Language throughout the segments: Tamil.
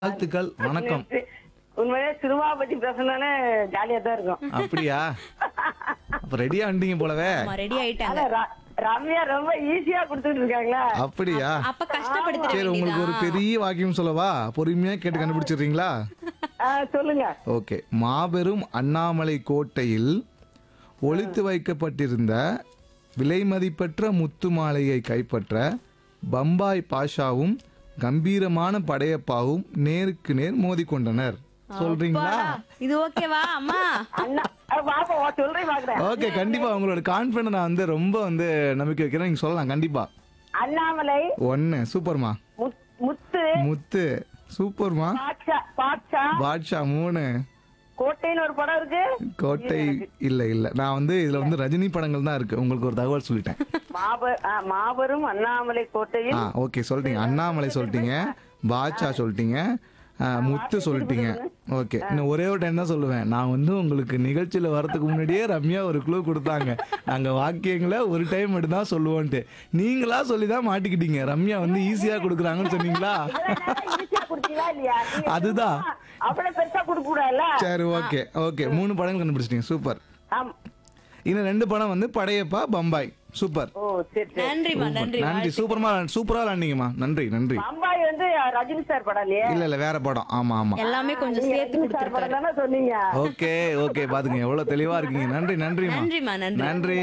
வாழ்த்துக்கள் வணக்கம் உண்மையிலே சினிமா பத்தி பேசணும்னாலே ஜாலியா தான் இருக்கும் அப்படியா அப்ப ரெடியா வந்துட்டீங்க போலவே ரெடி ஆயிட்டாங்க ஆனா ர- ரம்யா ரொம்ப ஈஸியா கொடுத்துட்டு இருக்காங்களா அப்படியா அப்ப கஷ்டப்படுத்த சரி உங்களுக்கு ஒரு பெரிய வாக்கியம் சொல்லவா பொறுமையா கேட்டு கண்டுபிடிச்சிடுறீங்களா ஆ, சொல்லுங்க ஓகே மாபெரும் அண்ணாமலை கோட்டையில் ஒளித்து வைக்கப்பட்டிருந்த விலைமதிப்பற்ற முத்து மாலையை கைப்பற்ற பம்பாய் பாஷாவும் கம்பீரமான படையப்பாவும் நேருக்கு நேர் மோதிக்கொண்டனர் சொல்றீங்களா இது ஓகேவா அம்மா அண்ணா ஆ, பாப்பா வா, சொல்றேன் பாக்குறேன் ஓகே கண்டிப்பா உங்களோட கான்பிடன்ட் நான் வந்து ரொம்ப வந்து நம்பிக்கை வைக்கிறேன் நீங்க சொல்லலாம் கண்டிப்பா அண்ணாமலை ஒன்னு சூப்பர்மா முத்- முத்து முத்து சூப்பர்மா பாட்ஷா பாட்ஷா பாட்ஷா மூணு கோட்டைன்னு ஒரு படம் இருக்கு கோட்டை இல்ல இல்ல நான் வந்து இதுல வந்து ரஜினி படங்கள் தான் இருக்கு உங்களுக்கு ஒரு தகவல் சொல்லிட்டேன் மாபெ- ஆ, மாபெரும் அண்ணாமலை கோட்டையில் ஆ ஓகே சொல்லிட்டீங்க அண்ணாமலை சொல்லிட்டீங்க பாட்ஷா சொல்லிட்டீங்க ஆ, முத்து சொல்லிட்டீங்க ஓகே இன்னும் ஒரே ஒரு டைம் தான் சொல்லுவேன் நான் வந்து உங்களுக்கு நிகழ்ச்சியில வரதுக்கு முன்னாடியே ரம்யா ஒரு க்ளூ கொடுத்தாங்க நாங்க வாக்கியங்களை ஒரு டைம் மட்டும் தான் சொல்லுவோன்ட்டு நீங்களா சொல்லி தான் மாட்டிக்கிட்டீங்க ரம்யா வந்து ஈஸியா கொடுக்குறாங்கன்னு சொன்னீங்களா ஈஸியா கொடுத்தீங்களா இல்லையா நீங்க அதுதான். சும்மா அவ்வளவு பெருசா கொடுக்க கூடாதுல்ல சரி ஓகே ஓகே மூணு படங்கள் கண்டுபிடிச்சிட்டீங்க சூப்பர் ஆம். இன்னும் ரெண்டு படம் வந்து படையப்பா பம்பாய் சூப்பர் ஓ சரி சரி நன்றிமா நன்றி நன்றி சூப்பர்மா சூப்பரா விளாண்டீங்கம்மா நன்றி நன்றி பம்பாய் வந்து ரஜினி சார் படம் இல்லையே இல்ல இல்ல வேற படம் ஆமா ஆமா எல்லாமே கொஞ்சம் சேர்த்து ரஜினி சார் கொடுத்துருக்காரு படம் தானே சொன்னீங்க ஓகே ஓகே பாத்துங்க எவ்வளவு தெளிவா இருக்கீங்க நன்றி நன்றிமா நன்றிமா நன்றி நன்றி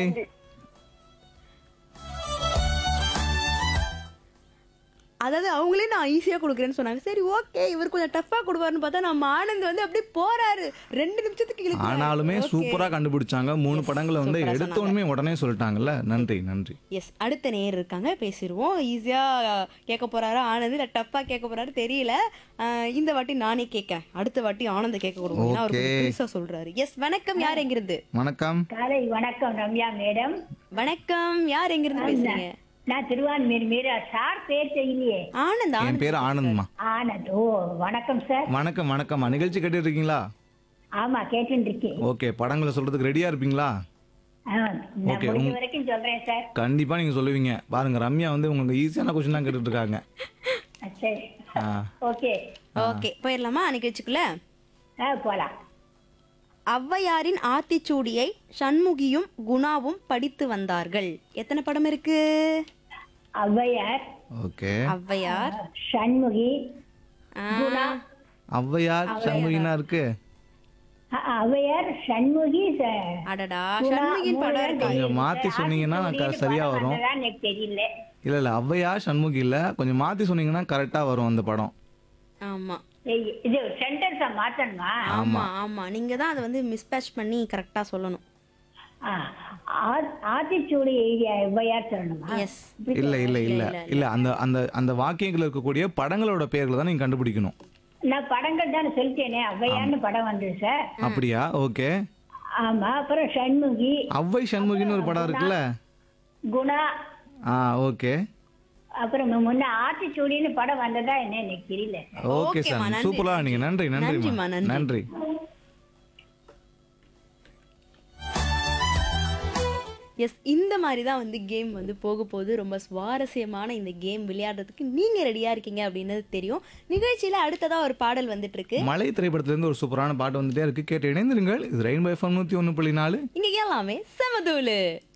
அதாவது அவங்களே நான் ஈஸியா கொடுக்குறேன்னு சொன்னாங்க சரி ஓகே இவர் கொஞ்சம் டஃப்பா கொடுப்பாருன்னு பார்த்தா நம்ம ஆனந்த் வந்து அப்படியே போறாரு ரெண்டு நிமிஷத்துக்கு இழுக்கிறாரு. ஆனாலுமே Okay. சூப்பரா கண்டுபிடிச்சாங்க மூணு படங்களை வந்து சூப்பரா எடுத்தோடனே உடனே சொல்லிட்டாங்கல்ல நன்றி நன்றி எஸ் அடுத்த நேர் இருக்காங்க பேசிடுவோம் ஈஸியா கேட்க போறாரா ஆனந்த் இல்ல டஃப்பா கேட்க போறாரு தெரியல அஹ், இந்த வாட்டி நானே கேட்கேன் அடுத்த வாட்டி ஆனந்த கேட்க கொடுங்க ஏன்னா அவர் Okay. கொஞ்சம் பெருசா சொல்றாரு எஸ் வணக்கம் யார் எங்கிருந்து வணக்கம் காலை வணக்கம் ரம்யா மேடம் வணக்கம் யார் எங்கிருந்து பேசுறீங்க நான் திருவான்மீர் மீரா சார் பேர் தெரியலையே ஆனந்த் என் ஆனந்த் பேர் ஆனந்த்மா ஆனந்த் ஓ வணக்கம் சார் வணக்கம் வணக்கம்மா நிகழ்ச்சி கேட்டுட்டு இருக்கீங்களா ஆமா கேட்டுட்டு இருக்கேன் ஓகே படங்களை சொல்றதுக்கு ரெடியா இருப்பீங்களா ஆ, நான் Okay, முடிஞ்ச உம். வரைக்கும் சொல்றேன் சார் கண்டிப்பா நீங்க சொல்லுவீங்க பாருங்க ரம்யா வந்து உங்களுக்கு ஈஸியான கொஸ்டின் தான் கேட்டுட்டு இருக்காங்க ஆ, சரி ஆ, ஓகே ஓகே போயிடலாமா நிகழ்ச்சிக்குள்ள ஆ போலாம் ஔவையாரின் ஆத்திச்சூடியை சண்முகியும் குணாவும் படித்து வந்தார்கள் எத்தனை படம் இருக்கு ஔவையார் ஓகே ஔவையார் சண்முகி ஆ, ஔவையார் சண்முகினா இருக்கு ஆ, ஔவையார் சண்முகி ச- அடடா குணா, சண்முகின் படம் மூணு இருக்கு கொஞ்சம் மாத்தி சொன்னீங்கன்னா நான் க- சரியா வரும் அதுதான் எனக்கு தெரியல இல்ல இல்ல ஔவையார் சண்முகி இல்ல கொஞ்சம் மாத்தி சொன்னீங்கன்னா கரெக்டா வரும் அந்த படம் ஆமா ஏய், இது சென்டென்ஸா மாத்தணுமா ஆமா ஆமா நீங்க தான் அதை வந்து மிஸ்பேட்ச் பண்ணி கரெக்டா சொல்லணும் ஆ, ஆ- ஆத்திச்சூடி எழுதிய ஔவையார் சொல்லணுமா எஸ் இல்ல இல்ல இல்ல இல்ல அந்த அந்த அந்த வாக்கியங்கள் இருக்கக்கூடிய படங்களோட பெயர்களை தான் நீங்க கண்டுபிடிக்கணும் நான் படங்கள் தானே சொல்லிட்டேனே ஔவையார்னு படம் வந்தது சார் அப்படியா ஓகே ஆமா அப்புறம் சண்முகி ஔவை சண்முகின்னு ஒரு படம் இருக்குல்ல குணா ஆ ஓகே அப்புறம் முன்ன ஆத்திச்சூடின்னு படம் வந்ததா என்ன எனக்கு தெரியல ஓகே ஓகேம்மா, சார் நன்றி. சூப்பரா நீங்க நன்றி நன்றிம்மா, நன்றிம்மா நன்றி. நன்றி எஸ் இந்த மாதிரி தான் வந்து கேம் வந்து போக போகுது ரொம்ப சுவாரஸ்யமான இந்த கேம் விளையாடுறதுக்கு நீங்க ரெடியா இருக்கீங்க அப்படின்னு தெரியும் நிகழ்ச்சியில அடுத்ததா ஒரு பாடல் வந்துட்டு இருக்கு மலை திரைப்படத்துல இருந்து ஒரு சூப்பரான பாட்டு வந்துட்டே இருக்கு கேட்டு இணைந்திருங்கள் இது ரெயின் பை ஃபம் நூத்தி ஒன்னு புள்ளி நாலு இங்க எல்லாமே சமதூளு